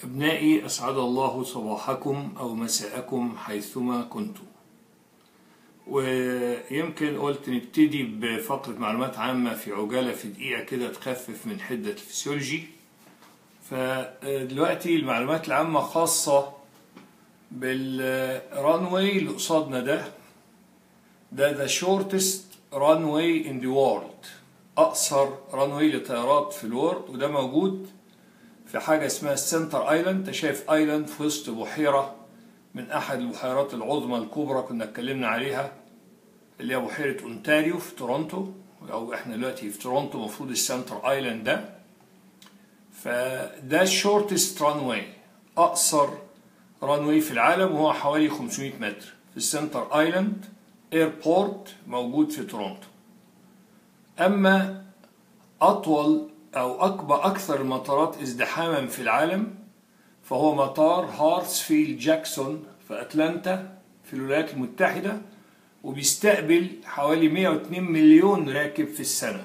أبنائي أسعد الله صباحكم أو مساءكم حيثما كنتم ويمكن قلت نبتدي بفقرة معلومات عامة في عجالة في دقيقة كده تخفف من حدة الفسيولوجي فدلوقتي المعلومات العامة خاصة بالرانواي اللي قصادنا ده ده the shortest runway in the world أقصر رانواي لطيارات في الورد وده موجود في حاجة اسمها السنتر ايلاند انت شايف ايلاند في وسط بحيرة من احد البحيرات العظمى الكبرى كنا اتكلمنا عليها اللي هي بحيرة اونتاريو في تورونتو او احنا دلوقتي في تورونتو المفروض السنتر ايلاند ده فده الشورتست رانواي اقصر رانواي في العالم وهو حوالي 500 متر في السنتر ايلاند ايربورت موجود في تورونتو اما اطول أو أكبر أكثر المطارات ازدحاما في العالم فهو مطار هارتسفيلد جاكسون في أتلانتا في الولايات المتحدة وبيستقبل حوالي 102 مليون راكب في السنة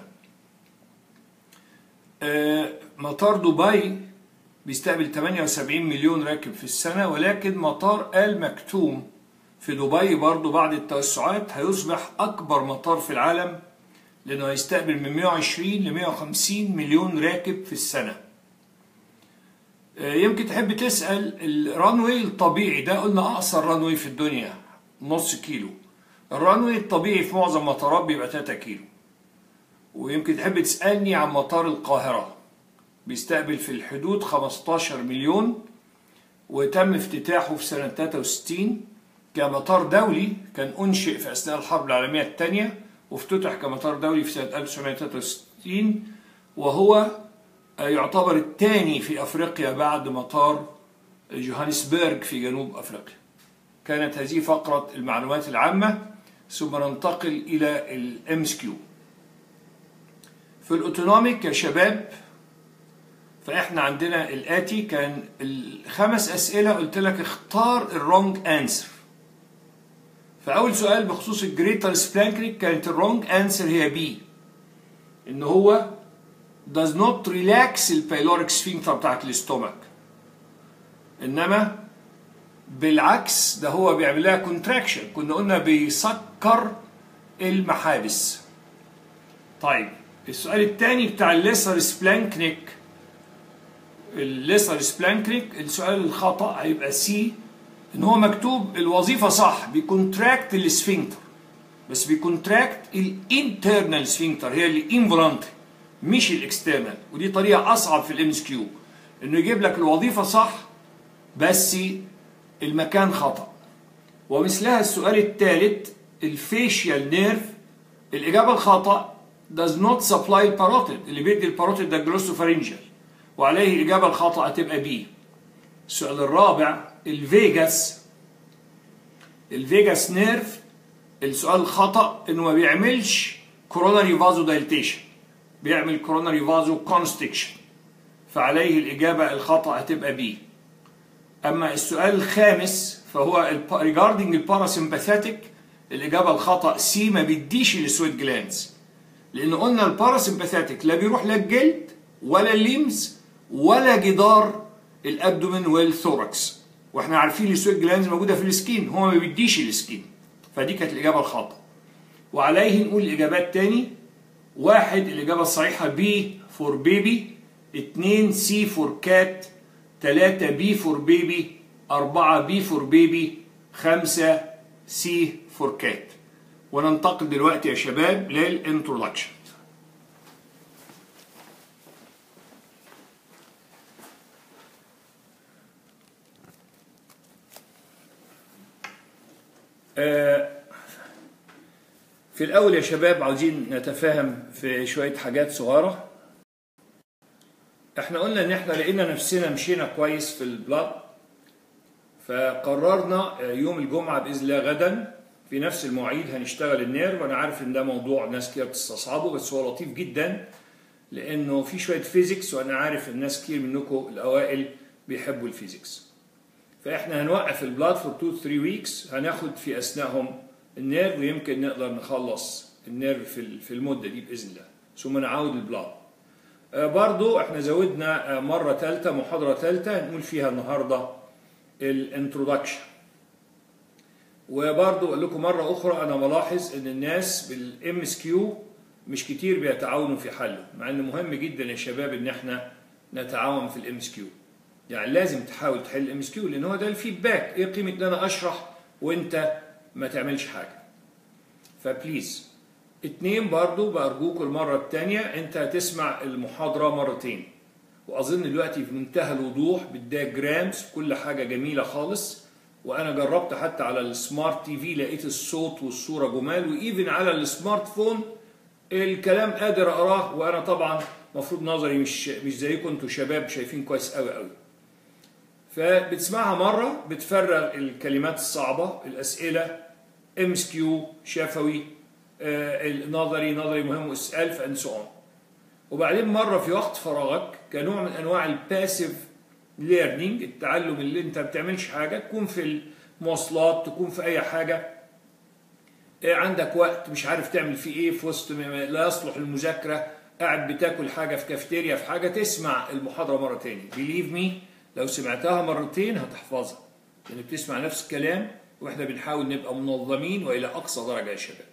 مطار دبي بيستقبل 78 مليون راكب في السنة ولكن مطار آل مكتوم في دبي برضو بعد التوسعات هيصبح أكبر مطار في العالم لأنه هيستقبل من 120 ل 150 مليون راكب في السنة يمكن تحب تسأل الرانوي الطبيعي ده قلنا أقصر رانوي في الدنيا نص كيلو الرانوي الطبيعي في معظم المطارات بيبقى 3 كيلو ويمكن تحب تسألني عن مطار القاهرة بيستقبل في الحدود 15 مليون وتم افتتاحه في سنة 63 كمطار دولي كان أنشئ في أثناء الحرب العالمية الثانية وافتتح كمطار دولي في سنة 1963 وهو يعتبر الثاني في أفريقيا بعد مطار جوهانسبرغ في جنوب أفريقيا كانت هذه فقرة المعلومات العامة ثم ننتقل إلى الام كيو في الأوتونوميك يا شباب فإحنا عندنا الآتي كان الخمس أسئلة قلت لك اختار الرونج أنسر فأول سؤال بخصوص الجريتر سبلانكريك كانت الرونج أنسر هي بي إن هو does not relax البيلوريك سفينكتر بتاعت الاستومك إنما بالعكس ده هو بيعمل لها كونتراكشن كنا قلنا بيسكر المحابس طيب السؤال الثاني بتاع الليسر سبلانكنيك الليسر سبلانكنيك السؤال الخطأ هيبقى سي ان هو مكتوب الوظيفه صح بيكونتراكت السفنكتر بس بيكونتراكت الانترنال سفنكتر هي الانفولانتري مش الاكسترنال ودي طريقه اصعب في الام اس كيو انه يجيب لك الوظيفه صح بس المكان خطا ومثلها السؤال الثالث الفيشيال نيرف الاجابه الخطا does not supply parotid اللي بيدي الباروتيد ده جلوسوفارينجال وعليه الاجابه الخطا هتبقى بي السؤال الرابع الفيجاس الفيجاس نيرف السؤال الخطا انه ما بيعملش كوروناري فازو دايلتيشن بيعمل كوروناري فازو كونستكشن فعليه الاجابه الخطا هتبقى بي اما السؤال الخامس فهو ريجاردنج الباراسمباثيتك الاجابه الخطا سي ما بيديش السويت جلاندز لان قلنا الباراسمباثيتك لا بيروح لا الجلد ولا الليمز ولا جدار الابدومين والثوركس واحنا عارفين السويت جلاندز موجوده في السكين هو ما بيديش السكين فدي كانت الاجابه الخاطئه وعليه نقول الاجابات تاني واحد الاجابه الصحيحه بي فور بيبي اتنين سي فور كات تلاتة بي فور بيبي أربعة بي فور بيبي خمسة سي فور كات وننتقل دلوقتي يا شباب للانترودكشن في الأول يا شباب عاوزين نتفاهم في شوية حاجات صغيرة احنا قلنا ان احنا لقينا نفسنا مشينا كويس في البلاد فقررنا يوم الجمعة بإذن الله غدا في نفس المواعيد هنشتغل النير وانا عارف ان ده موضوع ناس كتير بتستصعبه بس هو لطيف جدا لانه في شوية فيزيكس وانا عارف الناس كتير منكم الاوائل بيحبوا الفيزيكس فاحنا هنوقف البلاد فور 2 3 ويكس هناخد في اثنائهم النيرف ويمكن نقدر نخلص النيرف في في المده دي باذن الله ثم نعود البلاد آه، برضو احنا زودنا آه، مرة ثالثة محاضرة ثالثة نقول فيها النهاردة الانترودكشن وبرضو اقول لكم مرة أخرى أنا بلاحظ إن الناس بالام اس كيو مش كتير بيتعاونوا في حله مع إن مهم جدا يا شباب إن احنا نتعاون في الام اس كيو يعني لازم تحاول تحل الام اس كيو لأن هو ده الفيدباك إيه قيمة إن أنا أشرح وأنت ما تعملش حاجة فبليز اتنين برضو بأرجوك المرة التانية انت هتسمع المحاضرة مرتين وأظن دلوقتي في منتهى الوضوح بالدياجرامز كل حاجة جميلة خالص وأنا جربت حتى على السمارت تي في لقيت الصوت والصورة جمال وإيفن على السمارت فون الكلام قادر أقراه وأنا طبعا مفروض نظري مش مش زيكم انتوا شباب شايفين كويس قوي قوي فبتسمعها مرة بتفرغ الكلمات الصعبة الأسئلة ام اس كيو شفوي آه، النظري نظري مهم واسال فان سو اون وبعدين مره في وقت فراغك كنوع من انواع الباسيف ليرنينج التعلم اللي انت ما بتعملش حاجه تكون في المواصلات تكون في اي حاجه آه، عندك وقت مش عارف تعمل فيه ايه في وسط ما- لا يصلح للمذاكره قاعد بتاكل حاجه في كافيتيريا في حاجه تسمع المحاضره مره تاني بليف مي لو سمعتها مرتين هتحفظها لان بتسمع نفس الكلام واحنا بنحاول نبقى منظمين والى اقصى درجه يا شباب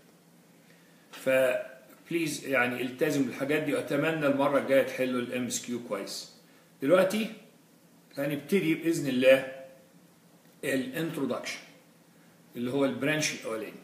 فبليز يعني التزم بالحاجات دي واتمنى المره الجايه تحلوا الام اس كيو كويس دلوقتي هنبتدي باذن الله الانترودكشن اللي هو البرانش الاولاني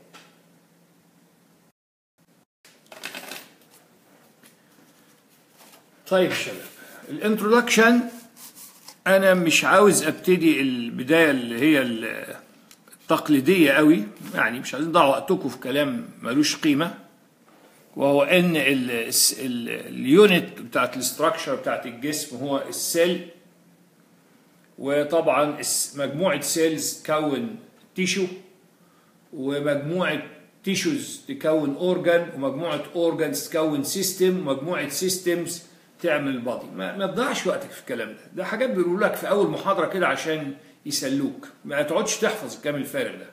طيب شباب الانترودكشن انا مش عاوز ابتدي البدايه اللي هي ال- التقليديه قوي يعني مش عايزين نضيع وقتكم في كلام ملوش قيمه وهو ان ال- الس- ال- اليونت بتاعت الاستراكشر بتاعت الجسم هو السيل وطبعا الس- مجموعه سيلز تكون تيشو ومجموعه تيشوز تكون اورجان ومجموعه اورجانز تكون سيستم ومجموعه سيستمز تعمل بادي ما, ما تضيعش وقتك في الكلام ده ده حاجات بيقولوا لك في اول محاضره كده عشان يسلوك ما تقعدش تحفظ الكلام الفارغ ده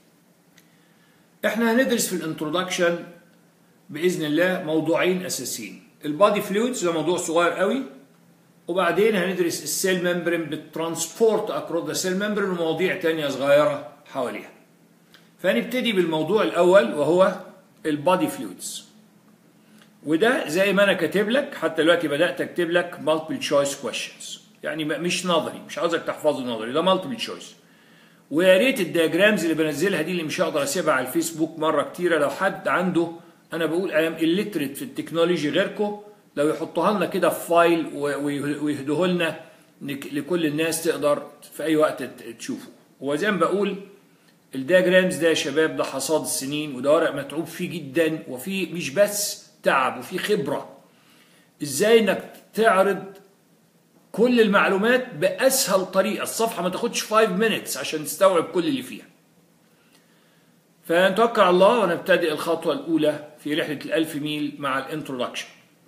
احنا هندرس في الانترودكشن باذن الله موضوعين اساسيين البادي فلويدز ده موضوع صغير قوي وبعدين هندرس السيل ممبرين بالترانسبورت اكروس ذا سيل ممبرين ومواضيع تانية صغيره حواليها فنبتدي بالموضوع الاول وهو البادي فلويدز وده زي ما انا كاتب لك حتى دلوقتي بدات اكتب لك multiple choice questions يعني م- مش نظري مش عاوزك تحفظه نظري ده multiple choice ويا ريت الدياجرامز اللي بنزلها دي اللي مش هقدر اسيبها على الفيسبوك مره كتيره لو حد عنده انا بقول ايام الليتريت في التكنولوجي غيركم لو يحطوها لنا كده في فايل و- ويه- ويهدوه لنا نك- لكل الناس تقدر في اي وقت ت- تشوفه وزي ما بقول الدياجرامز ده يا شباب ده حصاد السنين وده ورق متعوب فيه جدا وفي مش بس تعب وفي خبره ازاي انك تعرض كل المعلومات باسهل طريقه الصفحه ما تاخدش 5 minutes عشان تستوعب كل اللي فيها فنتوكل على الله ونبتدئ الخطوه الاولى في رحله الألف ميل مع الانترودكشن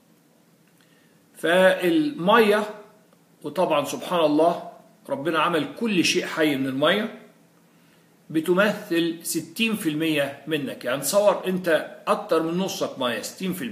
فالميه وطبعا سبحان الله ربنا عمل كل شيء حي من الميه بتمثل 60% منك يعني تصور انت اكتر من نصك ميه 60%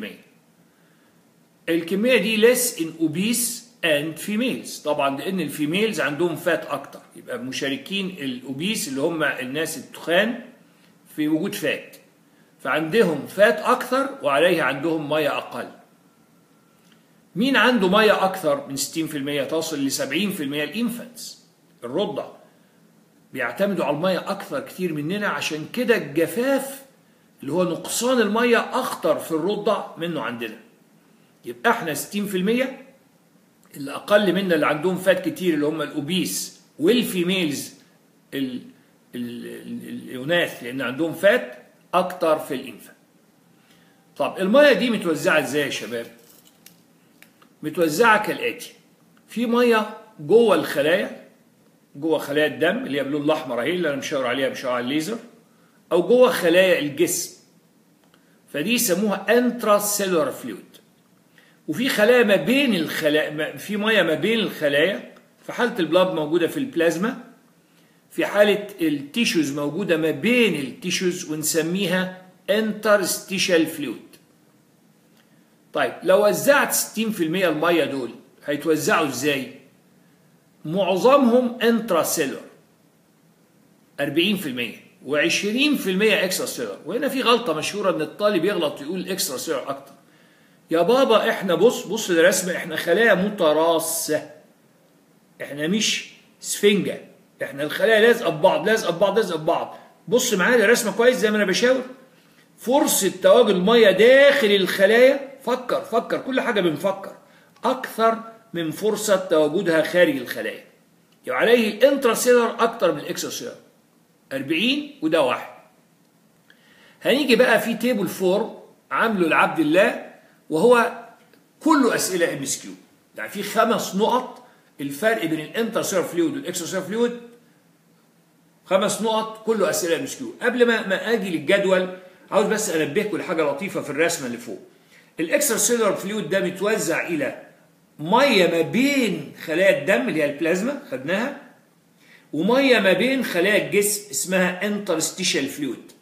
الكميه دي less in obese and females طبعا لان الفيميلز عندهم فات اكتر يبقى مشاركين الاوبيس اللي هم الناس التخان في وجود فات فعندهم فات اكثر وعليه عندهم ميه اقل مين عنده ميه اكثر من 60% تصل ل 70% الانفانتس الرضع بيعتمدوا على الميه اكثر كتير مننا عشان كده الجفاف اللي هو نقصان الميه اخطر في الرضع منه عندنا يبقى احنا 60% اللي اقل منا اللي عندهم فات كتير اللي هم الاوبيس والفيميلز ال- ال- ال- الاناث لان عندهم فات اكتر في الانفان طب الميه دي متوزعه ازاي يا شباب متوزعه كالاتي في ميه جوه الخلايا جوه خلايا الدم اللي هي باللون الاحمر اهي اللي انا مشاور عليها بشعاع الليزر او جوه خلايا الجسم فدي يسموها انترا سيلولار فلويد وفي خلايا ما بين الخلايا في ميه ما بين الخلايا في حاله البلاد موجوده في البلازما في حاله التيشوز موجوده ما بين التيشوز ونسميها انترستيشال فلويد طيب لو وزعت 60% الميه دول هيتوزعوا ازاي معظمهم انترا سيلر 40% و20% اكسترا سيلر وهنا في غلطه مشهوره ان الطالب يغلط يقول اكسترا سيلر اكتر يا بابا احنا بص بص للرسمه احنا خلايا متراصه احنا مش سفنجه احنا الخلايا لازقه ببعض لازقه ببعض لازقه ببعض بص معايا الرسمه كويس زي ما انا بشاور فرصه تواجد الميه داخل الخلايا فكر فكر كل حاجه بنفكر اكثر من فرصه تواجدها خارج الخلايا يبقى عليه الانترا سيلر اكتر من الاكسترا سيلر 40 وده واحد هنيجي بقى في تيبل فور عامله لعبد الله وهو كله اسئله ام اس كيو يعني في خمس نقط الفرق بين الانتر سيلر فلويد والاكسترا سيلر فلويد خمس نقط كله اسئله ام اس كيو قبل ما ما اجي للجدول عاوز بس انبهكم لحاجه لطيفه في الرسمه اللي فوق الاكسترا سيلر فلويد ده متوزع الى ميه ما بين خلايا الدم اللي هي البلازما خدناها وميه ما بين خلايا الجسم اسمها انترستيشال فلويد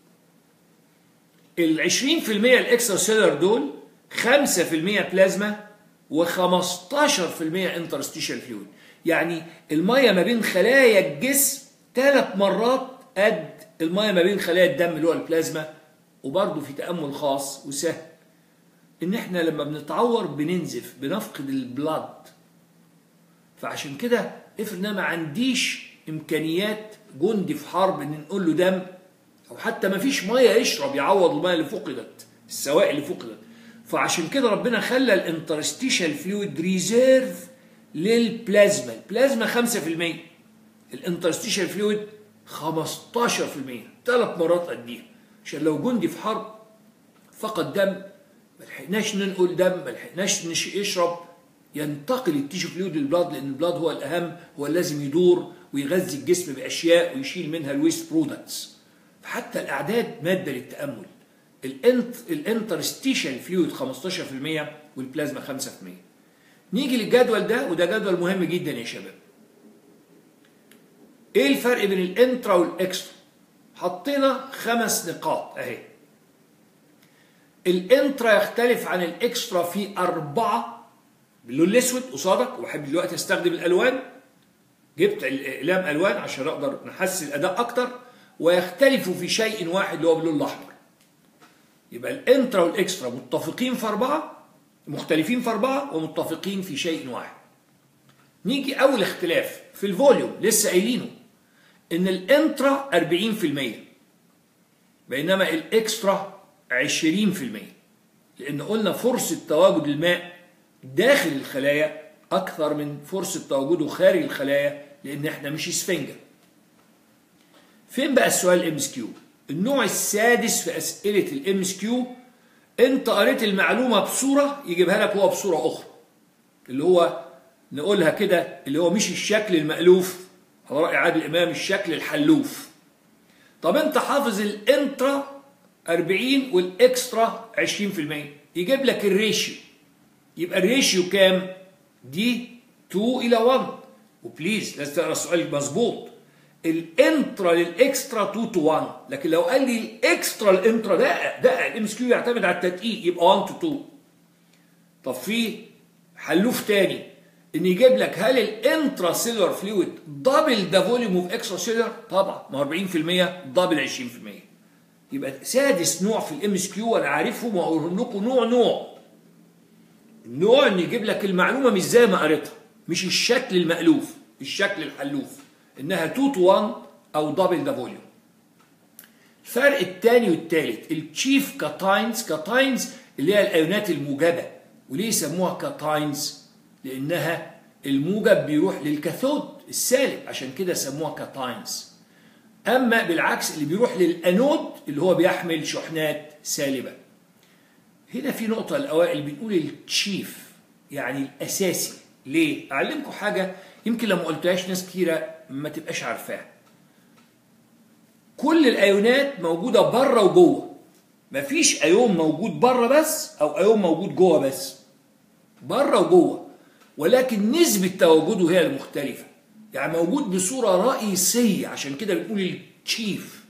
ال 20% الاكسترا سيلر دول 5% بلازما و15% انترستيشال فلويد يعني الميه ما بين خلايا الجسم ثلاث مرات قد الميه ما بين خلايا الدم اللي هو البلازما وبرضه في تامل خاص وسهل ان احنا لما بنتعور بننزف بنفقد البلاد فعشان كده افرض انا ما عنديش امكانيات جندي في حرب ان نقول له دم او حتى ما فيش ميه يشرب يعوض الميه اللي فقدت السوائل اللي فقدت فعشان كده ربنا خلى الانترستيشال فلويد ريزيرف للبلازما البلازما 5% الانترستيشال فلويد 15% ثلاث مرات قديها عشان لو جندي في حرب فقد دم ما لحقناش ننقل دم ما لحقناش يشرب ينتقل التيشو فلويد للبلاد لان البلاد هو الاهم هو لازم يدور ويغذي الجسم باشياء ويشيل منها الويست برودكتس فحتى الاعداد ماده للتامل الانت الانترستيشال فلويد 15% والبلازما 5% نيجي للجدول ده وده جدول مهم جدا يا شباب ايه الفرق بين الانترا والاكسترا حطينا خمس نقاط اهي الانترا يختلف عن الاكسترا في أربعة باللون الأسود قصادك وبحب دلوقتي أستخدم الألوان جبت الأقلام ألوان عشان أقدر نحسن الأداء أكتر ويختلف في شيء واحد اللي هو باللون الأحمر يبقى الانترا والإكسترا متفقين في أربعة مختلفين في أربعة ومتفقين في شيء واحد نيجي أول اختلاف في الفوليوم لسه قايلينه إن الانترا 40% بينما الإكسترا 20% لأن قلنا فرصة تواجد الماء داخل الخلايا أكثر من فرصة تواجده خارج الخلايا لأن إحنا مش اسفنجة. فين بقى السؤال الام اس كيو؟ النوع السادس في أسئلة الام اس كيو أنت قريت المعلومة بصورة يجيبها لك هو بصورة أخرى. اللي هو نقولها كده اللي هو مش الشكل المألوف على رأي عادل إمام الشكل الحلوف. طب أنت حافظ الانترا 40 والاكسترا 20% يجيب لك الريشيو يبقى الريشيو كام دي 2 الى 1 وبليز لازم تقرا السؤال مظبوط الانترا للاكسترا 2 تو 1 لكن لو قال لي الاكسترا الانترا ده ده الام اس كيو يعتمد على التدقيق يبقى 1 تو 2 طب في حلوف تاني ان يجيب لك هل الانترا سيلر فلويد دبل ذا فوليوم اوف اكسترا سيلر طبعا ما 40% دبل 20% يبقى سادس نوع في الام اس كيو انا عارفهم واقول لكم نوع نوع النوع ان يجيب لك المعلومه مش زي ما قريتها مش الشكل المالوف الشكل الحلوف انها 2 تو 1 او دبل ذا فوليوم الفرق الثاني والثالث التشيف كاتاينز كاتاينز اللي هي الايونات الموجبه وليه يسموها كاتاينز لانها الموجب بيروح للكاثود السالب عشان كده سموها كاتاينز اما بالعكس اللي بيروح للانود اللي هو بيحمل شحنات سالبه هنا في نقطه الاوائل بنقول التشيف يعني الاساسي ليه اعلمكم حاجه يمكن لو ما قلتهاش ناس كتيره ما تبقاش عارفاها كل الايونات موجوده بره وجوه مفيش ايون موجود بره بس او ايون موجود جوه بس بره وجوه ولكن نسبه تواجده هي المختلفه يعني موجود بصورة رئيسية عشان كده بنقول التشيف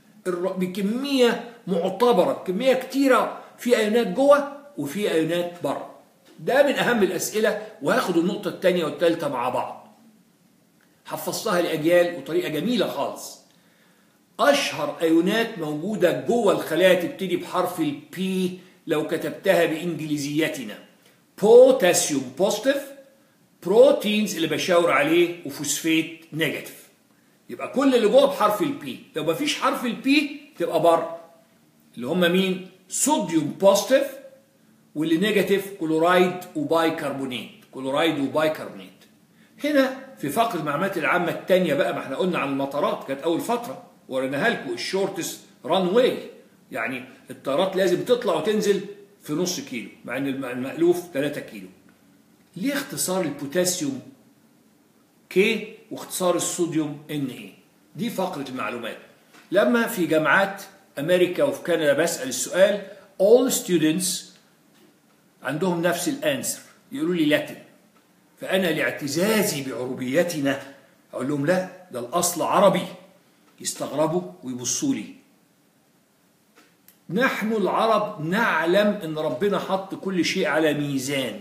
بكمية معتبرة بكمية كتيرة في أيونات جوه وفي أيونات بره ده من اهم الاسئله وهاخد النقطه الثانيه والثالثه مع بعض حفظتها لاجيال وطريقه جميله خالص اشهر ايونات موجوده جوه الخلايا تبتدي بحرف البي لو كتبتها بانجليزيتنا بوتاسيوم بوزيتيف بروتينز اللي بشاور عليه وفوسفيت نيجاتيف يبقى كل اللي جوه بحرف البي لو مفيش حرف البي تبقى بره اللي هم مين صوديوم بوزيتيف واللي نيجاتيف كلورايد وبايكربونات كلورايد وبايكربونات هنا في فقره المعلومات العامه الثانيه بقى ما احنا قلنا عن المطارات كانت اول فتره وريناها لكم الشورتس ران واي يعني الطيارات لازم تطلع وتنزل في نص كيلو مع ان المألوف 3 كيلو ليه اختصار البوتاسيوم كي واختصار الصوديوم ان اي دي فقره المعلومات لما في جامعات امريكا وفي كندا بسال السؤال all students عندهم نفس الانسر يقولوا لي لاتن فانا لاعتزازي بعربيتنا اقول لهم لا ده الاصل عربي يستغربوا ويبصوا لي نحن العرب نعلم ان ربنا حط كل شيء على ميزان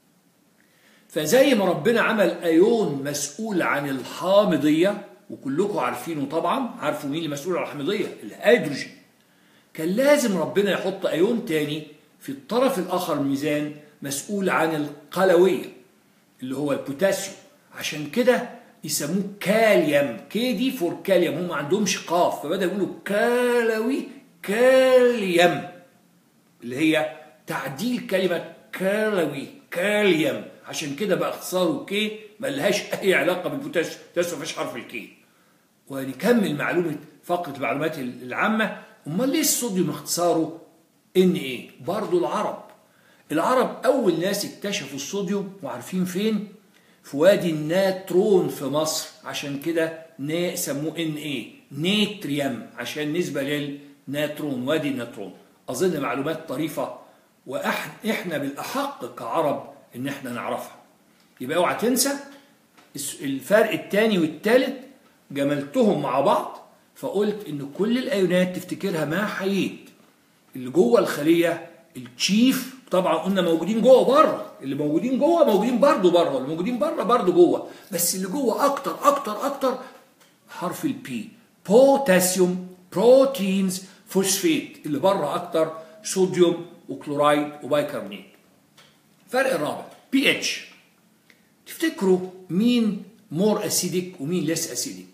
فزي ما ربنا عمل ايون مسؤول عن الحامضيه وكلكم عارفينه طبعا عارفوا مين اللي مسؤول عن الحامضيه الهيدروجين كان لازم ربنا يحط ايون تاني في الطرف الاخر من الميزان مسؤول عن القلويه اللي هو البوتاسيوم عشان كده يسموه كاليوم كي دي فور كاليوم هم ما عندهمش قاف فبدا يقولوا كالوي كاليوم اللي هي تعديل كلمه كالوي كاليوم عشان كده بقى اختصاره كي ما لهاش اي علاقه بالبوتاسيوم البوتاسيوم ما فيش حرف الكي ونكمل معلومه فقره المعلومات العامه امال ليه الصوديوم اختصاره ان ايه برضه العرب العرب اول ناس اكتشفوا الصوديوم وعارفين فين في وادي الناترون في مصر عشان كده نا سموه ان ايه نيتريوم عشان نسبه للناترون وادي الناترون اظن معلومات طريفه واحنا بالاحق كعرب ان احنا نعرفها يبقى اوعى تنسى الفرق الثاني والثالث جملتهم مع بعض فقلت ان كل الايونات تفتكرها ما حييت اللي جوه الخليه التشيف طبعا قلنا موجودين جوه بره اللي موجودين جوه موجودين برضه بره اللي موجودين بره برضه جوه بس اللي جوه اكتر اكتر اكتر حرف البي بوتاسيوم بروتينز فوسفيت اللي بره اكتر صوديوم وكلورايد وبايكربونات الفرق الرابع بي اتش تفتكروا مين مور اسيديك ومين ليس اسيديك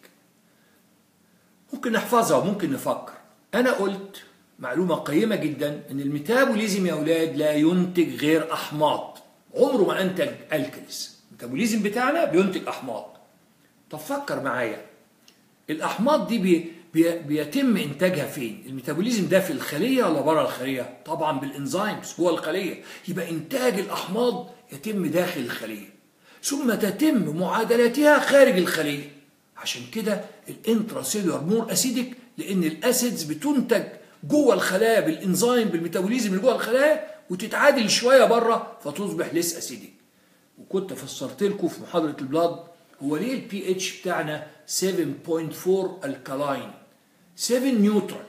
ممكن نحفظها وممكن نفكر انا قلت معلومة قيمة جدا ان الميتابوليزم يا اولاد لا ينتج غير احماض عمره ما انتج الكلس الميتابوليزم بتاعنا بينتج احماض طب فكر معايا الاحماض دي بي بي بيتم انتاجها فين الميتابوليزم ده في الخلية ولا بره الخلية طبعا بالانزيمز جوه الخلية يبقى انتاج الاحماض يتم داخل الخلية ثم تتم معادلتها خارج الخلية عشان كده الانتراسيلولار مور اسيدك لان الاسيدز بتنتج جوه الخلايا بالانزيم بالميتابوليزم اللي جوه الخلايا وتتعادل شويه بره فتصبح ليس اسيديك وكنت فسرت لكم في محاضره البلاد هو ليه البي اتش بتاعنا 7.4 الكالاين 7 نيوترال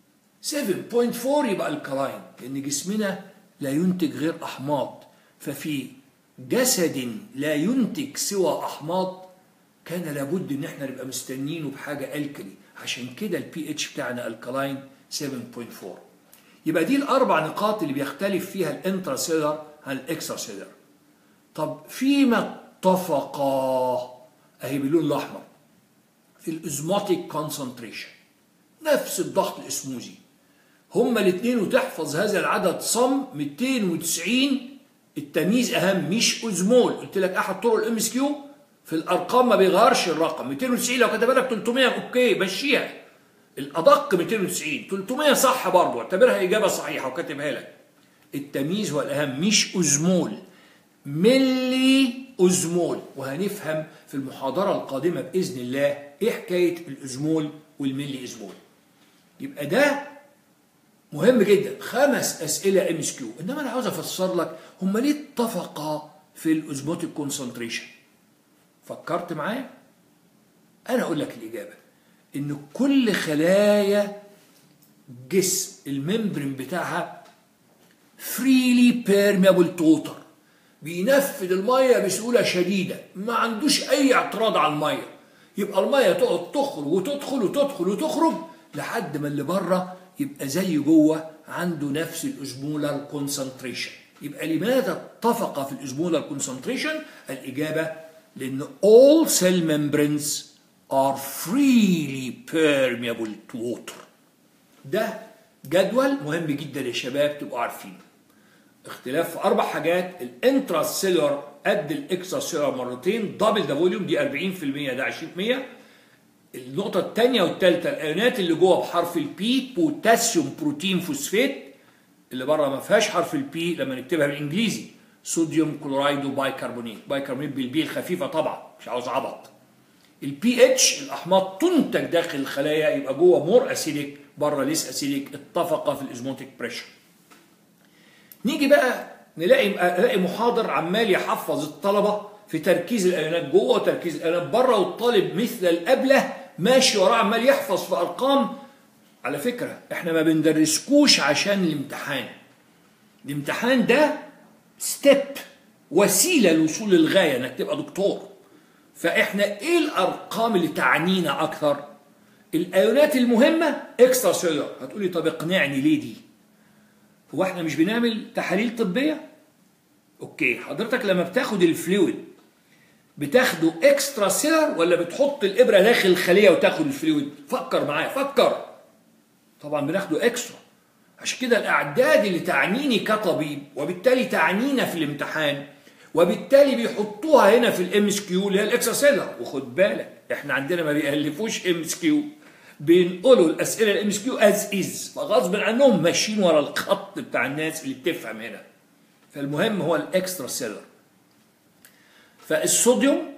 7.4 يبقى الكالاين لان جسمنا لا ينتج غير احماض ففي جسد لا ينتج سوى احماض كان لابد ان احنا نبقى مستنينه بحاجه الكلي عشان كده البي اتش بتاعنا الكالاين 7.4 يبقى دي الاربع نقاط اللي بيختلف فيها الانترا سيلر عن الاكسترا سيلر طب فيما اتفقا اهي باللون الاحمر في الازماتيك كونسنتريشن نفس الضغط الاسموزي هما الاثنين وتحفظ هذا العدد صم 290 التمييز اهم مش ازمول قلت لك احد طرق الام اس كيو في الارقام ما بيغيرش الرقم 290 لو كتب لك 300 اوكي مشيها الادق 290 300 صح برضه اعتبرها اجابه صحيحه وكاتبها لك التمييز هو الاهم مش ازمول ملي ازمول وهنفهم في المحاضره القادمه باذن الله ايه حكايه الازمول والملي ازمول يبقى ده مهم جدا خمس اسئله ام اس كيو انما انا عاوز افسر لك هم ليه اتفقا في الازموتيك كونسنتريشن فكرت معايا انا اقول لك الاجابه ان كل خلايا جسم الممبرين بتاعها فريلي بيرميبل توتر بينفذ الميه بسهوله شديده ما عندوش اي اعتراض على الميه يبقى الميه تقعد تخرج وتدخل وتدخل وتخرج لحد ما اللي بره يبقى زي جوه عنده نفس الاسمولار كونسنتريشن يبقى لماذا اتفق في الاسمولار كونسنتريشن الاجابه لان all cell membranes are freely permeable to water ده جدول مهم جدا يا شباب تبقوا عارفينه اختلاف في اربع حاجات الانترا سيلر قد الاكسترا سيلر مرتين دبل ده فوليوم دي 40% ده 20% النقطة الثانية والثالثة الأيونات اللي جوه بحرف البي بوتاسيوم بروتين فوسفات اللي بره ما فيهاش حرف البي لما نكتبها بالانجليزي صوديوم كلورايد وبايكربونات بايكربونات بالبي الخفيفة طبعا مش عاوز عبط البي اتش الاحماض تنتج داخل الخلايا يبقى جوه مور اسيديك بره ليس اسيديك اتفق في الازموتيك بريشر نيجي بقى نلاقي نلاقي محاضر عمال يحفظ الطلبه في تركيز الايونات جوه وتركيز الايونات بره والطالب مثل الابله ماشي وراه عمال يحفظ في ارقام على فكره احنا ما بندرسكوش عشان الامتحان الامتحان ده ستيب وسيله للوصول للغايه انك تبقى دكتور فاحنا ايه الارقام اللي تعنينا اكثر الايونات المهمه اكسترا سيلر هتقولي طب اقنعني ليه دي هو احنا مش بنعمل تحاليل طبيه اوكي حضرتك لما بتاخد الفلويد بتاخده اكسترا سيلر ولا بتحط الابره داخل الخليه وتاخد الفلويد فكر معايا فكر طبعا بناخده اكسترا عشان كده الاعداد اللي تعنيني كطبيب وبالتالي تعنينا في الامتحان وبالتالي بيحطوها هنا في الام اس كيو اللي هي الاكسترا سيلر وخد بالك احنا عندنا ما بيألفوش ام اس كيو بينقلوا الاسئله الام اس كيو از از فغصب عنهم ماشيين ورا الخط بتاع الناس اللي بتفهم هنا فالمهم هو الاكسترا سيلر فالصوديوم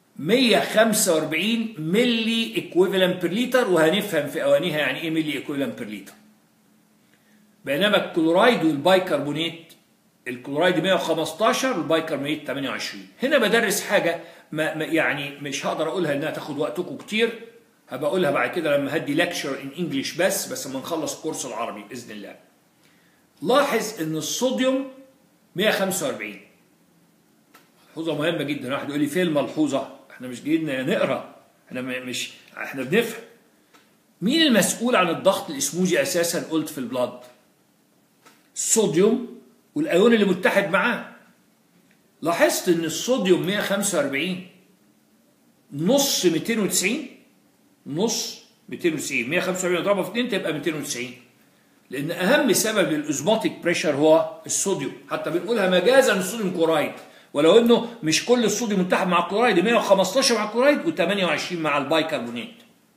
145 ملي ايكويفالنت بير لتر وهنفهم في اوانيها يعني ايه ملي ايكويفالنت بير لتر بينما الكلورايد والبايكربونات الكلورايد 115 والبايكربونات 28 هنا بدرس حاجه ما ما يعني مش هقدر اقولها انها تاخد وقتكم كتير هبقى اقولها بعد كده لما هدي لكشر ان انجلش بس بس لما نخلص الكورس العربي باذن الله لاحظ ان الصوديوم 145 ملحوظه مهمه جدا واحد يقول لي فين الملحوظه احنا مش جايين نقرا احنا مش احنا بنفهم مين المسؤول عن الضغط الاسموزي اساسا قلت في البلاد الصوديوم والايون اللي متحد معاه لاحظت ان الصوديوم 145 نص 290 نص 290 145 اضربها في 2 تبقى 290 لان اهم سبب للاوزموتيك بريشر هو الصوديوم حتى بنقولها مجازا الصوديوم كلورايد ولو انه مش كل الصوديوم متحد مع الكلورايد 115 مع الكلورايد و28 مع البايكربونات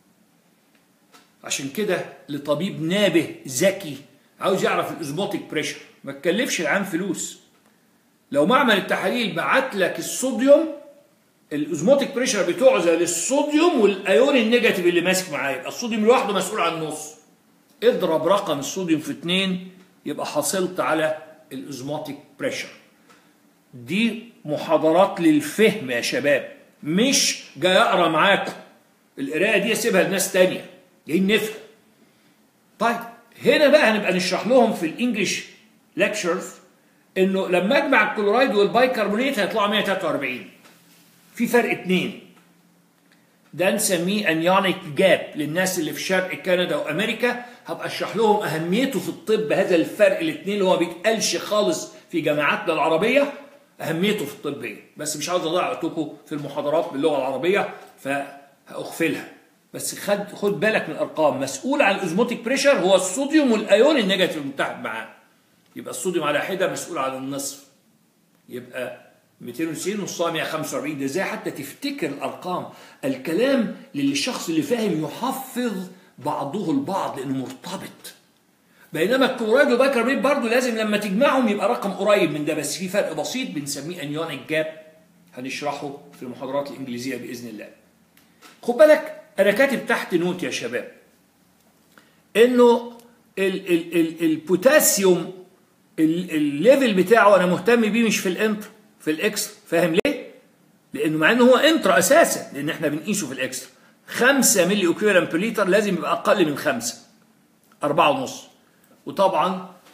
عشان كده لطبيب نابه ذكي عاوز يعرف الاوزموتيك بريشر ما تكلفش العام فلوس لو معمل التحاليل بعت لك الصوديوم الاوزموتيك بريشر بتعزل الصوديوم والايون النيجاتيف اللي ماسك معاه يبقى الصوديوم لوحده مسؤول عن النص اضرب رقم الصوديوم في 2 يبقى حصلت على الاوزموتيك بريشر دي محاضرات للفهم يا شباب مش جاي اقرا معاكم القرايه دي اسيبها لناس تانية جايين نفهم طيب هنا بقى هنبقى نشرح لهم في الانجليش ليكتشرز انه لما اجمع الكلورايد والبايكربونات هيطلعوا 143 في فرق اتنين ده نسميه انيونيك جاب للناس اللي في شرق كندا وامريكا هبقى اشرح لهم اهميته في الطب هذا الفرق الاثنين اللي هو بيتقالش خالص في جامعاتنا العربيه اهميته في الطب ايه بس مش عاوز اضيع وقتكم في المحاضرات باللغه العربيه فهاغفلها بس خد خد بالك من الارقام مسؤول عن الاوزموتيك بريشر هو الصوديوم والايون النيجاتيف المتحد معاه يبقى الصوديوم على حده مسؤول عن النصف يبقى 290 نصها 145 ده ازاي حتى تفتكر الارقام الكلام للشخص اللي فاهم يحفظ بعضه البعض لانه مرتبط بينما الكلورايد والبيكربونات برضه لازم لما تجمعهم يبقى رقم قريب من ده بس في فرق بسيط بنسميه انيونيك جاب هنشرحه في المحاضرات الانجليزيه باذن الله خد بالك انا كاتب تحت نوت يا شباب انه ال ال ال البوتاسيوم الليفل بتاعه انا مهتم بيه مش في الانتر في الاكسترا فاهم ليه؟ لانه مع انه هو انترا اساسا لان احنا بنقيسه في الاكسترا 5 ملي اوكيولان بير لتر لازم يبقى اقل من 5 4 ونص وطبعا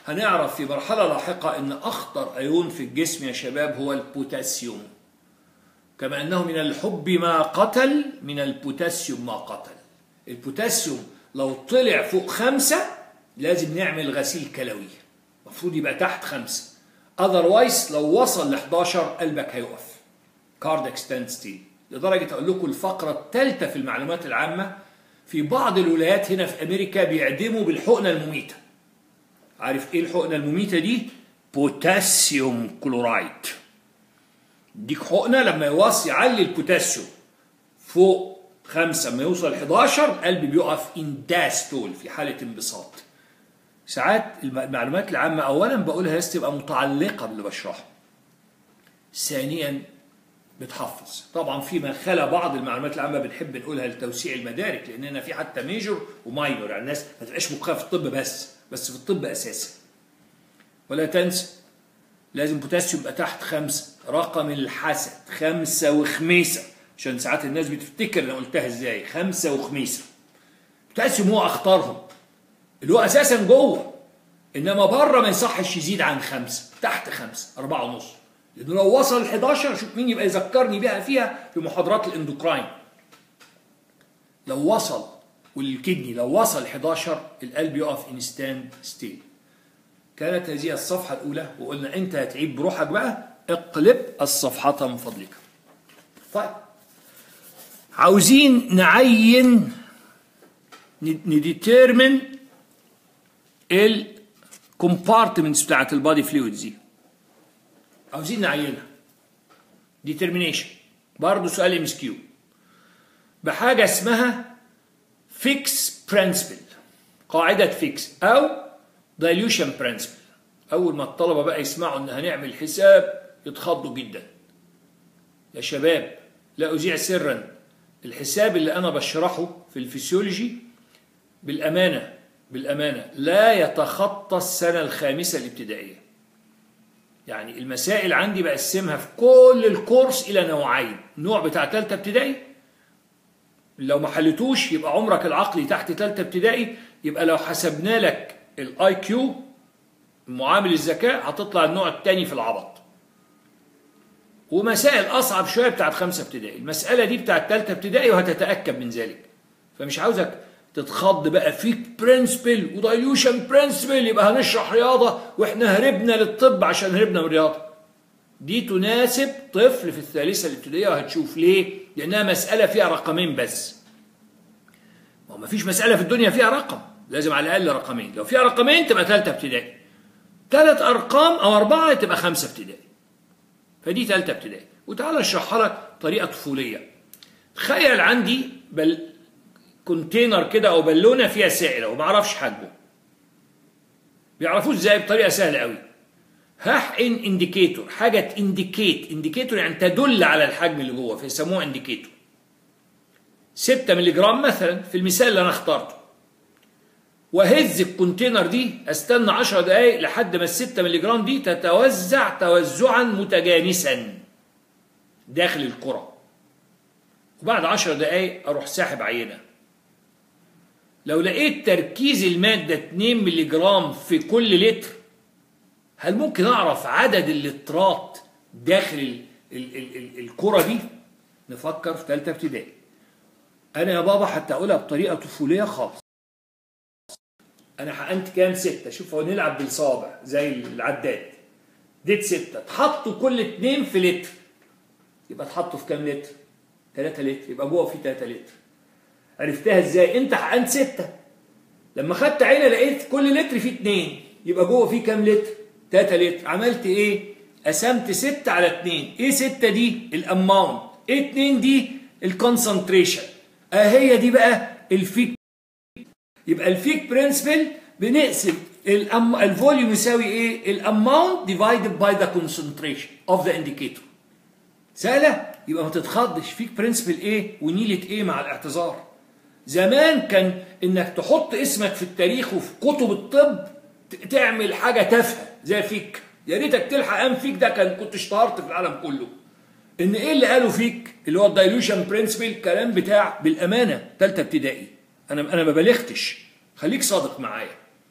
هنعرف في مرحلة لاحقة ان اخطر ايون في الجسم يا شباب هو البوتاسيوم كما انه من الحب ما قتل من البوتاسيوم ما قتل البوتاسيوم لو طلع فوق خمسة لازم نعمل غسيل كلوي المفروض يبقى تحت خمسة اذروايز لو وصل ل 11 قلبك هيقف كاردك ستاند ستيل لدرجة اقول لكم الفقرة الثالثة في المعلومات العامة في بعض الولايات هنا في امريكا بيعدموا بالحقنة المميتة عارف ايه الحقنة المميتة دي بوتاسيوم كلورايد ديك حقنة لما يوصل يعلي البوتاسيوم فوق خمسة ما يوصل 11 قلبي بيقف انداستول في حالة انبساط ساعات المعلومات العامة أولا بقولها لازم تبقى متعلقة باللي بشرحه ثانيا بتحفظ طبعا فيما خلا بعض المعلومات العامة بنحب نقولها لتوسيع المدارك لأننا في حتى ميجور وماينور يعني الناس ما تبقاش مخها في الطب بس بس في الطب أساسا ولا تنسى لازم بوتاسيوم يبقى تحت خمسة رقم الحسد خمسة وخميسة عشان ساعات الناس بتفتكر انا قلتها ازاي خمسة وخميسة بوتاسيوم هو اخطرهم اللي هو اساسا جوه انما بره ما يصحش يزيد عن خمسة تحت خمسة أربعة ونص لأنه لو وصل ل 11 شوف مين يبقى يذكرني بيها فيها في محاضرات الاندوكراين لو وصل والكدني لو وصل 11 القلب يقف ان ستاند ستيل كانت هذه الصفحة الأولى وقلنا أنت هتعيب بروحك بقى اقلب الصفحة من فضلك طيب عاوزين نعين نديترمن الكومبارتمنتس بتاعت البادي فلويدز دي عاوزين نعينها ديترمينيشن برضه سؤال ام اس كيو بحاجه اسمها فيكس برنسبل قاعده فيكس او دايلوشن برنسبل اول ما الطلبه بقى يسمعوا ان هنعمل حساب يتخضوا جدا يا شباب لا اذيع سرا الحساب اللي انا بشرحه في الفسيولوجي بالامانه بالامانه لا يتخطى السنه الخامسه الابتدائيه يعني المسائل عندي بقسمها في كل الكورس الى نوعين نوع بتاع ثالثه ابتدائي لو ما حلتوش يبقى عمرك العقلي تحت ثالثه ابتدائي يبقى لو حسبنا لك الاي كيو معامل الذكاء هتطلع النوع الثاني في العبط ومسائل اصعب شويه بتاعت خمسه ابتدائي المساله دي بتاعت ثالثه ابتدائي وهتتاكد من ذلك فمش عاوزك تتخض بقى فيك برنسبل ودايلوشن برنسبل يبقى هنشرح رياضه واحنا هربنا للطب عشان هربنا من الرياضه دي تناسب طفل في الثالثه الابتدائيه وهتشوف ليه لانها مساله فيها رقمين بس ما ما فيش مساله في الدنيا فيها رقم لازم على الاقل رقمين لو فيها رقمين تبقى ثالثه ابتدائي ثلاث ارقام او اربعه تبقى خمسه ابتدائي فدي ثالثه ابتدائي وتعالى اشرحها لك طريقه طفوليه تخيل عندي بل كونتينر كده او بالونه فيها سائل وما اعرفش حجمه بيعرفوه ازاي بطريقه سهله قوي هحقن انديكيتور حاجه انديكيت انديكيتور يعني تدل على الحجم اللي جوه فيسموه انديكيتور 6 مللي جرام مثلا في المثال اللي انا اخترته واهز الكونتينر دي استنى 10 دقائق لحد ما ال 6 مللي جرام دي تتوزع توزعا متجانسا داخل الكره وبعد 10 دقائق اروح ساحب عينه لو لقيت تركيز المادة 2 مللي جرام في كل لتر هل ممكن أعرف عدد اللترات داخل ال ال ال ال الكرة دي؟ نفكر في ثالثة ابتدائي. أنا يا بابا حتى أقولها بطريقة طفولية خالص. أنا حقنت كام ستة، شوف هو نلعب بالصوابع زي العداد. ديت ستة، تحطوا كل اتنين في لتر. يبقى تحطوا في كام لتر؟ 3 لتر، يبقى جوه في 3 لتر. عرفتها ازاي انت حقنت ستة لما خدت عينه لقيت كل لتر فيه اتنين يبقى جوه فيه كام لتر تلاتة لتر عملت ايه قسمت ستة على اتنين ايه ستة دي الاماونت ايه اتنين دي الكونسنتريشن اه هي دي بقى الفيك يبقى الفيك برنسبل بنقسم الأم... الفوليوم يساوي ايه الاماونت ديفايدد باي ذا كونسنتريشن اوف ذا انديكيتور سهله يبقى ما تتخضش فيك برنسبل ايه ونيله ايه مع الاعتذار زمان كان انك تحط اسمك في التاريخ وفي كتب الطب تعمل حاجه تافهه زي فيك يا ريتك تلحق ام فيك ده كان كنت اشتهرت في العالم كله ان ايه اللي قالوا فيك اللي هو الدايلوشن برنسبل كلام بتاع بالامانه ثالثه ابتدائي انا انا ما بلغتش خليك صادق معايا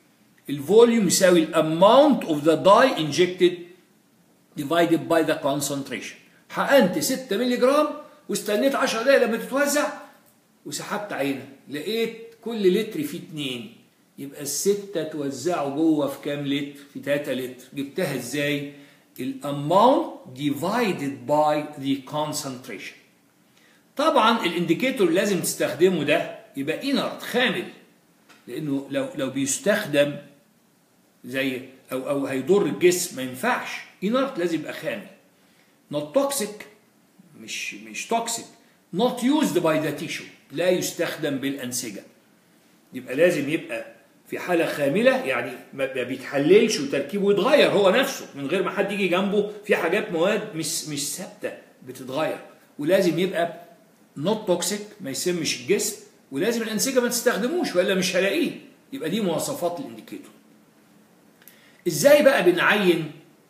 الفوليوم يساوي الاماونت اوف ذا داي انجكتد divided by the concentration حقنت 6 مللي جرام واستنيت 10 دقايق لما تتوزع وسحبت عينه لقيت كل لتر فيه 2 يبقى الستة توزعوا جوه في كام لتر؟ في 3 لتر جبتها ازاي؟ الاماونت divided by the concentration طبعا الانديكيتور اللي لازم تستخدمه ده يبقى انرت خامل لانه لو لو بيستخدم زي او او هيضر الجسم ما ينفعش انرت لازم يبقى خامل not toxic مش مش توكسيك not used by the tissue لا يستخدم بالانسجه يبقى لازم يبقى في حاله خامله يعني ما بيتحللش وتركيبه يتغير هو نفسه من غير ما حد يجي جنبه في حاجات مواد مش مش ثابته بتتغير ولازم يبقى نوت توكسيك ما يسمش الجسم ولازم الانسجه ما تستخدموش والا مش هلاقيه يبقى دي مواصفات الانديكيتور ازاي بقى بنعين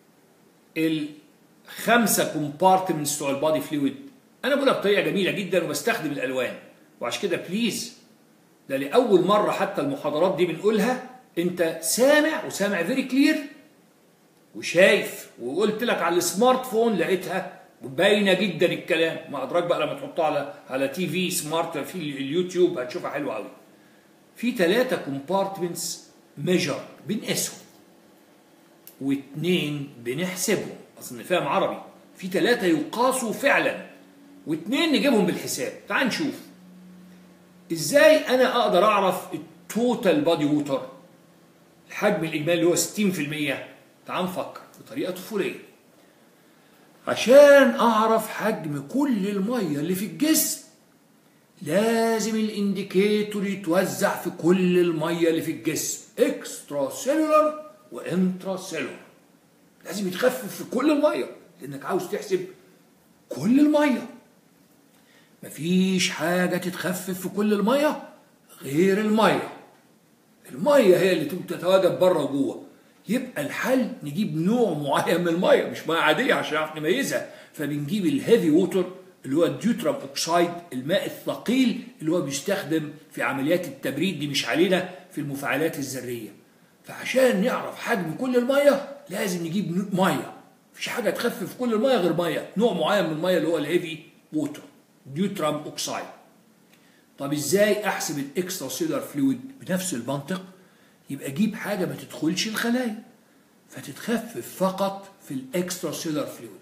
الخمسه كومبارتمنتس بتوع البادي فلويد انا بقولها بطريقه جميله جدا وبستخدم الالوان وعشان كده بليز ده لاول مره حتى المحاضرات دي بنقولها انت سامع وسامع فيري كلير وشايف وقلت لك على السمارت فون لقيتها باينه جدا الكلام ما ادراك بقى لما تحطها على على تي في سمارت في اليوتيوب هتشوفها حلوه قوي في ثلاثه كومبارتمنتس ميجر بنقيسهم واثنين بنحسبهم اصل فاهم عربي في ثلاثه يقاسوا فعلا واثنين نجيبهم بالحساب تعال نشوف ازاي انا اقدر اعرف التوتال بادي ووتر الحجم الاجمالي اللي هو 60% تعال نفكر بطريقه طفوليه عشان اعرف حجم كل الميه اللي في الجسم لازم الانديكيتور يتوزع في كل الميه اللي في الجسم اكسترا سيلولر وانترا سيلولر لازم يتخفف في كل الميه لانك عاوز تحسب كل الميه مفيش حاجه تتخفف في كل الميه غير الميه الميه هي اللي تتواجد بره وجوه يبقى الحل نجيب نوع معين من الميه مش ميه عاديه عشان نعرف نميزها فبنجيب الهيفي ووتر اللي هو الديوترام اوكسايد الماء الثقيل اللي هو بيستخدم في عمليات التبريد دي مش علينا في المفاعلات الذريه فعشان نعرف حجم كل الميه لازم نجيب ميه مفيش حاجه تخفف كل الميه غير ميه نوع معين من الميه اللي هو الهيفي ووتر ديوترام اوكسايد طب ازاي احسب الاكسترا سيلر فلويد بنفس المنطق يبقى اجيب حاجه ما تدخلش الخلايا فتتخفف فقط في الاكسترا سيلر فلويد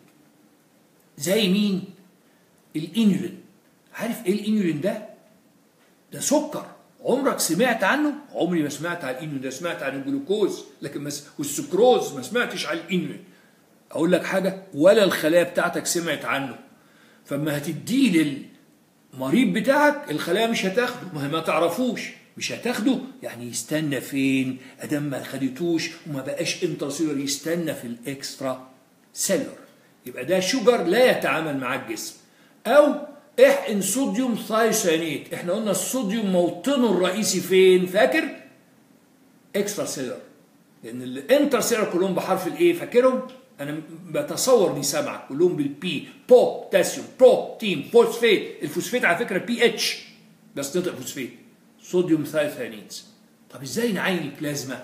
زي مين الانيولين عارف ايه الانيولين ده ده سكر عمرك سمعت عنه عمري ما سمعت عن الانيولين ده سمعت عن الجلوكوز لكن مس... والسكروز ما سمعتش عن الانيولين اقول لك حاجه ولا الخلايا بتاعتك سمعت عنه فما هتديه للمريض بتاعك الخلايا مش هتاخده ما, ما تعرفوش مش هتاخده يعني يستنى فين ادام ما خدتوش وما بقاش انترسيلر يستنى في الاكسترا سيلر يبقى ده شوجر لا يتعامل مع الجسم او احقن صوديوم ثايوسيانيت احنا قلنا الصوديوم موطنه الرئيسي فين فاكر اكسترا سيلر لان الانترسيلر كلهم بحرف الايه فاكرهم انا بتصور اني سامعك كلهم بالبي بوتاسيوم بروتين فوسفيت الفوسفيت على فكره بي اتش بس نطق فوسفيت صوديوم ثايوسيانيت طب ازاي نعين البلازما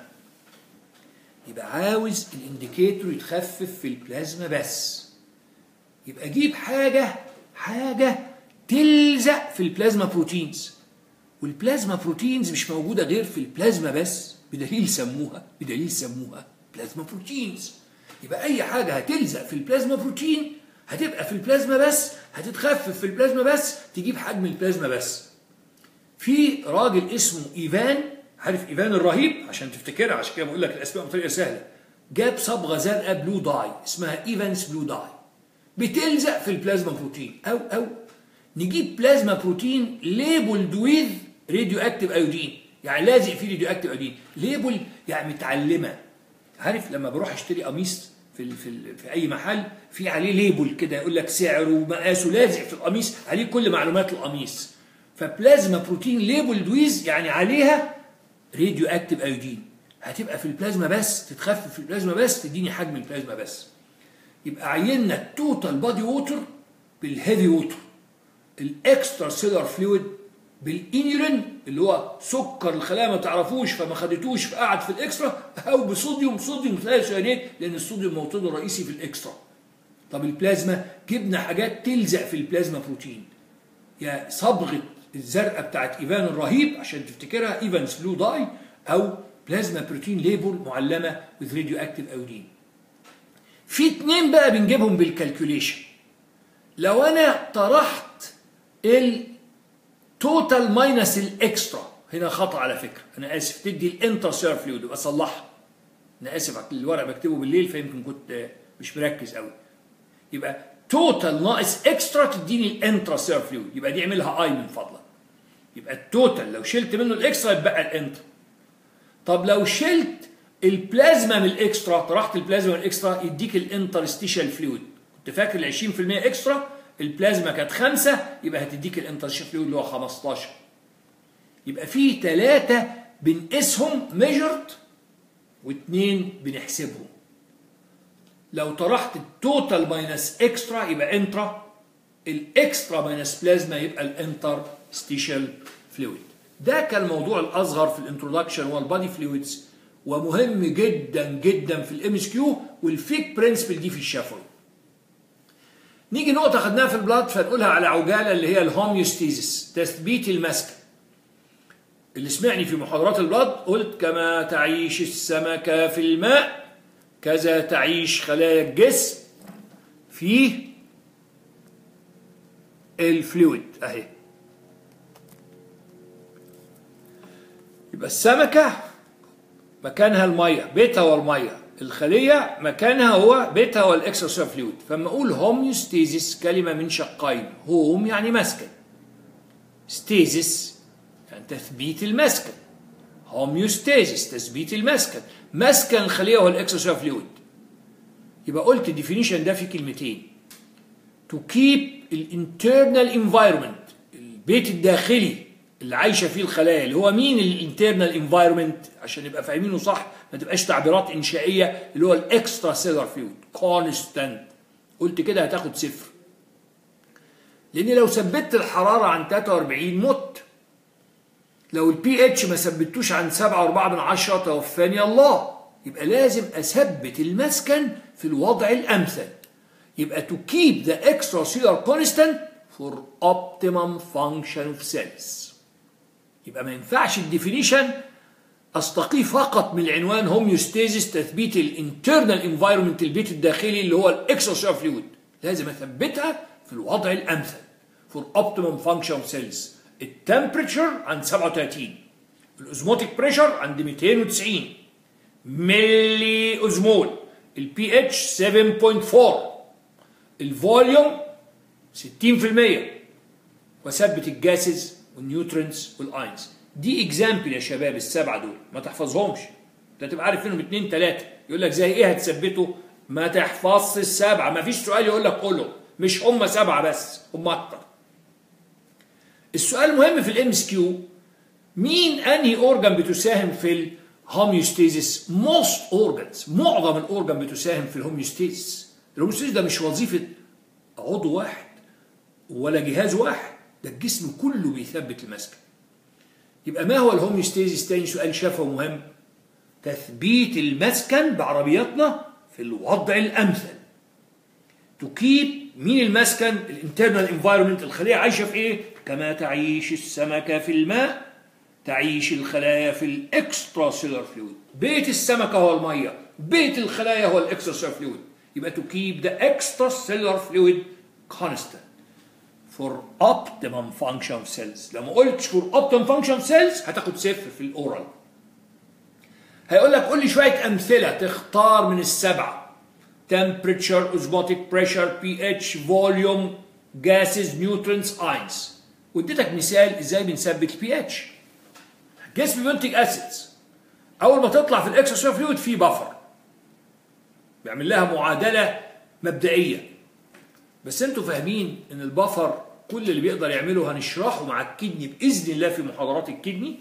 يبقى عاوز الانديكيتور يتخفف في البلازما بس يبقى اجيب حاجه حاجه تلزق في البلازما بروتينز والبلازما بروتينز مش موجوده غير في البلازما بس بدليل سموها بدليل سموها بلازما بروتينز يبقى اي حاجه هتلزق في البلازما بروتين هتبقى في البلازما بس هتتخفف في البلازما بس تجيب حجم البلازما بس في راجل اسمه ايفان عارف ايفان الرهيب عشان تفتكرها عشان كده بقول لك الاسماء بطريقه سهله جاب صبغه زرقاء بلو داي اسمها ايفانس بلو داي بتلزق في البلازما بروتين او او نجيب بلازما بروتين ليبلد ويز راديو اكتيف ايودين يعني لازق فيه راديو اكتيف ايودين ليبل يعني متعلمه عارف لما بروح اشتري قميص في في في اي محل في عليه ليبل كده يقول لك سعره ومقاسه لازق في القميص عليه كل معلومات القميص فبلازما بروتين ليبل ويز يعني عليها راديو اكتيف ايودين هتبقى في البلازما بس تتخفف في البلازما بس تديني حجم البلازما بس يبقى عيننا التوتال بادي ووتر بالهيفي ووتر الاكسترا سيلر فلويد بالانيولين اللي هو سكر الخلايا ما تعرفوش فما خدتوش فقعد في الاكسترا او بصوديوم صوديوم ثيوسيانات لان الصوديوم موطنه الرئيسي في الاكسترا طب البلازما جبنا حاجات تلزق في البلازما بروتين يا صبغه الزرقاء بتاعت ايفان الرهيب عشان تفتكرها ايفانز بلو داي او بلازما بروتين ليبل معلمه with radioactive ايودين في اتنين بقى بنجيبهم بالكالكوليشن لو انا طرحت التوتال ماينس الاكسترا هنا خطا على فكره انا اسف تدي الانتر سير فلويد بصلحها انا اسف على الورق بكتبه بالليل فيمكن كنت مش مركز قوي يبقى توتال ناقص اكسترا تديني الانترا سير فلويد يبقى دي اعملها اي من فضلك يبقى التوتال لو شلت منه الاكسترا يبقى الانترا طب لو شلت البلازما من الاكسترا طرحت البلازما من الاكسترا يديك الانترستيشال فلويد كنت فاكر ال 20% اكسترا البلازما كانت خمسة يبقى هتديك الانترستيشال فلويد اللي هو 15 يبقى في ثلاثة بنقيسهم ميجرد واثنين بنحسبهم لو طرحت التوتال ماينس اكسترا يبقى انترا الاكسترا ماينس بلازما يبقى الانترستيشال فلويد ده كان الموضوع الاصغر في الانترودكشن والبادي فلويدز ومهم جدا جدا في الام اس كيو والفيك برنسبل دي في الشفوي نيجي نقطة خدناها في البلاد فنقولها على عجالة اللي هي الهوميوستيزيس تثبيت المسكن اللي سمعني في محاضرات البلاد قلت كما تعيش السمكة في الماء كذا تعيش خلايا الجسم في الفلويد اهي يبقى السمكة مكانها المية بيتها هو المية الخلية مكانها هو بيتها هو الاكسترا فلويد فلما اقول هوميوستيزيس كلمة من شقين هوم يعني مسكن ستيزيس يعني تثبيت المسكن هوميوستيزيس تثبيت المسكن مسكن الخلية هو الاكسترا فلويد يبقى قلت الديفينيشن ده في كلمتين to keep الانترنال انفايرمنت البيت الداخلي اللي عايشه فيه الخلايا اللي هو مين الانترنال انفايرمنت عشان نبقى فاهمينه صح ما تبقاش تعبيرات انشائيه اللي هو الاكسترا سيلر فلويد كونستانت قلت كده هتاخد صفر لان لو ثبت الحراره عن 43 مت لو البي اتش ما ثبتوش عن 7.4 من 10 توفاني الله يبقى لازم اثبت المسكن في الوضع الامثل يبقى to keep the extracellular constant for optimum function of cells يبقى ما ينفعش الديفينيشن استقيه فقط من العنوان هوميوستيزيس تثبيت الانترنال انفايرمنت البيت الداخلي اللي هو الاكسترا فلويد لازم اثبتها في الوضع الامثل for optimum function of cells التمبريتشر عند 37 الاوزموتيك بريشر عند 290 ملي اوزمول البي اتش 7.4 الفوليوم 60% وثبت الجاسز والنيوترينز والاينز دي اكزامبل يا شباب السبعه دول ما تحفظهمش انت تبقى عارف منهم اتنين تلاته يقول لك زي ايه هتثبته ما تحفظش السبعه ما فيش سؤال يقول لك قوله مش هم سبعه بس هم اكتر السؤال المهم في الام اس كيو مين انهي اورجان بتساهم في الهوميوستيزيس موست اورجانز معظم الاورجان بتساهم في الهوميوستيزيس الهوميوستيزيس ده مش وظيفه عضو واحد ولا جهاز واحد ده الجسم كله بيثبت المسكن يبقى ما هو الهوميوستيزيس تاني سؤال شفوي مهم تثبيت المسكن بعربياتنا في الوضع الامثل تكيب مين المسكن الانترنال انفايرمنت الخليه عايشه في ايه كما تعيش السمكه في الماء تعيش الخلايا في الاكسترا سيلر فلويد بيت السمكه هو الميه بيت الخلايا هو الاكسترا سيلر فلويد يبقى to keep the extracellular fluid constant for optimum function of cells لما قلت for optimum function of cells هتاخد صفر في الاورال هيقول لك قول لي شويه امثله تختار من السبعه temperature osmotic pressure pH volume gases nutrients ions واديتك مثال ازاي بنثبت البي اتش جسم بينتج اسيدز اول ما تطلع في الاكسترا فلويد في بفر بيعمل لها معادله مبدئيه بس انتوا فاهمين ان البفر كل اللي بيقدر يعمله هنشرحه مع الكدني باذن الله في محاضرات الكدني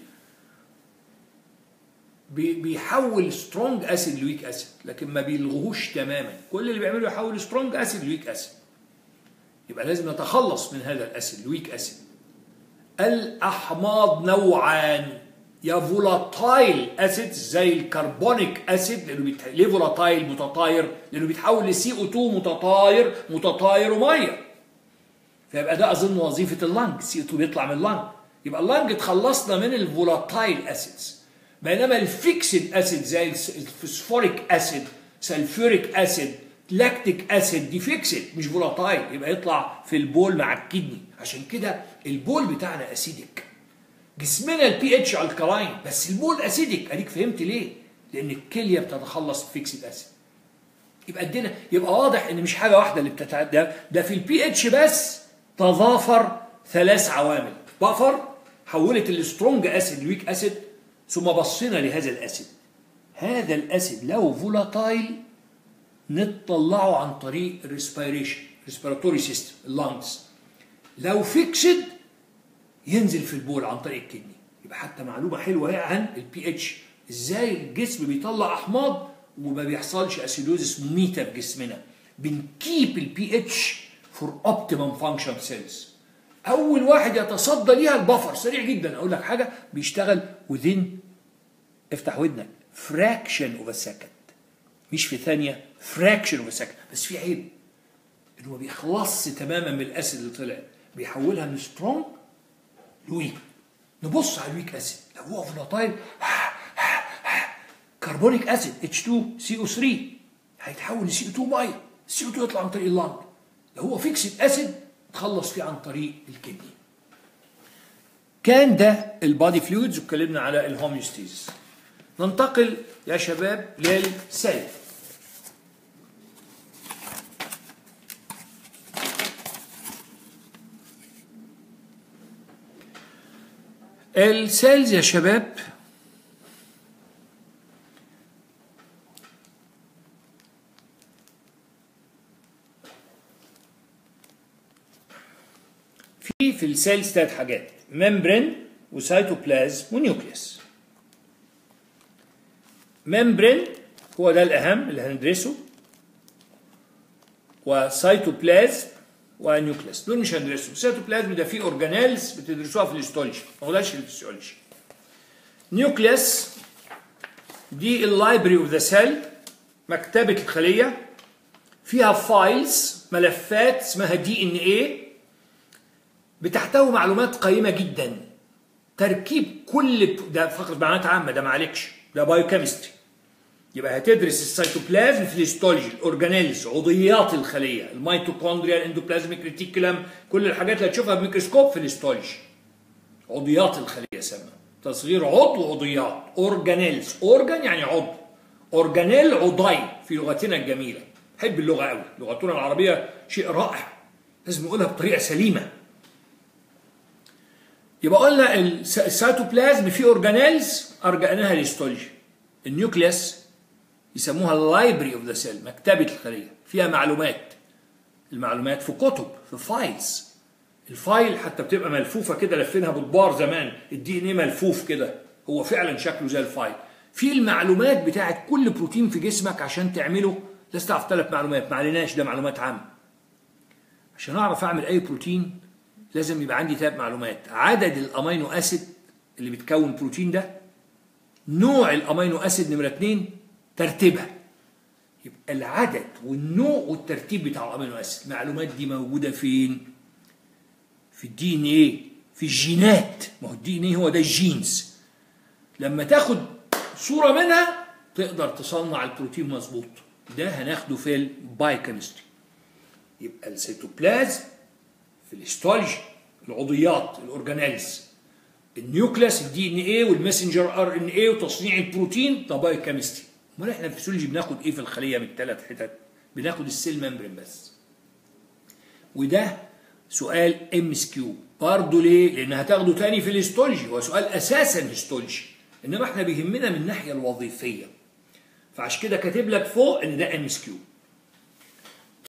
بيحول سترونج اسيد لويك اسيد لكن ما بيلغوهوش تماما كل اللي بيعمله يحول سترونج اسيد لويك اسيد يبقى لازم نتخلص من هذا الاسيد الويك اسيد الاحماض نوعان يا فولاتايل اسيد زي الكربونيك اسيد لانه بيت... ليه فولاتايل متطاير لانه بيتحول لسي او 2 متطاير متطاير وميه فيبقى ده اظن وظيفه اللنج سي 2 بيطلع من اللنج يبقى اللنج اتخلصنا من الفولاتايل اسيدز بينما الفيكسد اسيد زي الفوسفوريك اسيد سلفوريك اسيد لاكتيك اسيد دي فيكسد مش فولاتايل يبقى يطلع في البول مع الكدني عشان كده البول بتاعنا اسيدك جسمنا البي اتش الكلاين بس البول اسيدك اديك فهمت ليه لان الكليه بتتخلص فيكسد اسيد يبقى ادينا يبقى واضح ان مش حاجه واحده اللي بتتعدى ده في البي اتش بس تضافر ثلاث عوامل بفر حولت السترونج اسيد لويك اسيد ثم بصينا لهذا الاسيد هذا الاسيد لو فولاتايل نطلعه عن طريق الريسبيريشن ريسبيراتوري سيستم اللانجز لو فيكسد ينزل في البول عن طريق الكدني يبقى حتى معلومه حلوه هي عن البي اتش ازاي الجسم بيطلع احماض وما بيحصلش اسيدوزس مميته في جسمنا بنكيب البي اتش فور اوبتيمم فانكشن سيلز اول واحد يتصدى ليها البفر سريع جدا اقول لك حاجه بيشتغل within افتح ودنك fraction of a second مش في ثانيه fraction of a second بس في عيب انه ما بيخلصش تماما من الاسيد اللي طلع بيحولها من سترونج لويك نبص على الويك اسيد لو هو فولاتايل كربونيك اسيد H2CO3 هيتحول ل CO2 ميه CO2 يطلع عن طريق اللنج لو هو فيكسد اسيد تخلص فيه عن طريق الكدني كان ده البادي فلويدز واتكلمنا على الهوميوستيز ننتقل يا شباب للسيل السيلز يا شباب في في السيلز ثلاث حاجات ممبرين وسيتوبلازم ونيوكليس ممبرين هو ده الاهم اللي هندرسه وسيتوبلازم ونيوكليس دول مش هندرسهم السيتوبلازم ده فيه اورجانيلز بتدرسوها في الهيستولوجي ما هولاش في الفسيولوجي نيوكليس دي اللايبرري اوف ذا سيل مكتبه الخليه فيها فايلز ملفات اسمها دي ان ايه بتحتوي معلومات قيمه جدا تركيب كل ده فقط معلومات عامه ده معلكش ده بايوكيمستري يبقى هتدرس السيتوبلازم في الهيستولوجي الاورجانيلز عضيات الخليه الميتوكوندريا الاندوبلازميك ريتيكولم كل الحاجات اللي هتشوفها بميكروسكوب في الهيستولوجي عضيات الخليه سمى تصغير عضو عضيات اورجانيلز اورجان يعني عضو اورجانيل عضي في لغتنا الجميله حب اللغه قوي لغتنا العربيه شيء رائع لازم نقولها بطريقه سليمه يبقى قلنا السيتوبلازم فيه اورجانيلز ارجعناها للهيستولوجي النيوكليس يسموها اللايبرري اوف ذا سيل مكتبه الخليه فيها معلومات المعلومات في كتب في فايلز الفايل حتى بتبقى ملفوفه كده لفينها بالبار زمان الدي ان ايه ملفوف كده هو فعلا شكله زي الفايل في المعلومات بتاعت كل بروتين في جسمك عشان تعمله لازم تعرف ثلاث معلومات ما عليناش ده معلومات عامه عشان اعرف اعمل اي بروتين لازم يبقى عندي ثلاث معلومات عدد الامينو اسيد اللي بتكون البروتين ده نوع الامينو اسيد نمره اثنين ترتيبها يبقى العدد والنوع والترتيب بتاع الامينو اسيد المعلومات دي موجوده فين في الدي ان ايه في الجينات ما هو الدي ان ايه هو ده الجينز لما تاخد صوره منها تقدر تصنع البروتين مظبوط ده هناخده في البايوكيمستري يبقى السيتوبلازم في الهيستولوجي العضيات الاورجانيلز النيوكليس الدي ان ايه والماسنجر ار ان ايه وتصنيع البروتين ده بايوكيمستري امال احنا في الفسيولوجي بناخد ايه في الخليه من الثلاث حتت بناخد السيل ممبرين بس وده سؤال ام اس كيو برضه ليه لان هتاخده تاني في الهيستولوجي هو سؤال اساسا هيستولوجي انما احنا بيهمنا من الناحيه الوظيفيه فعشان كده كاتب لك فوق ان ده ام اس كيو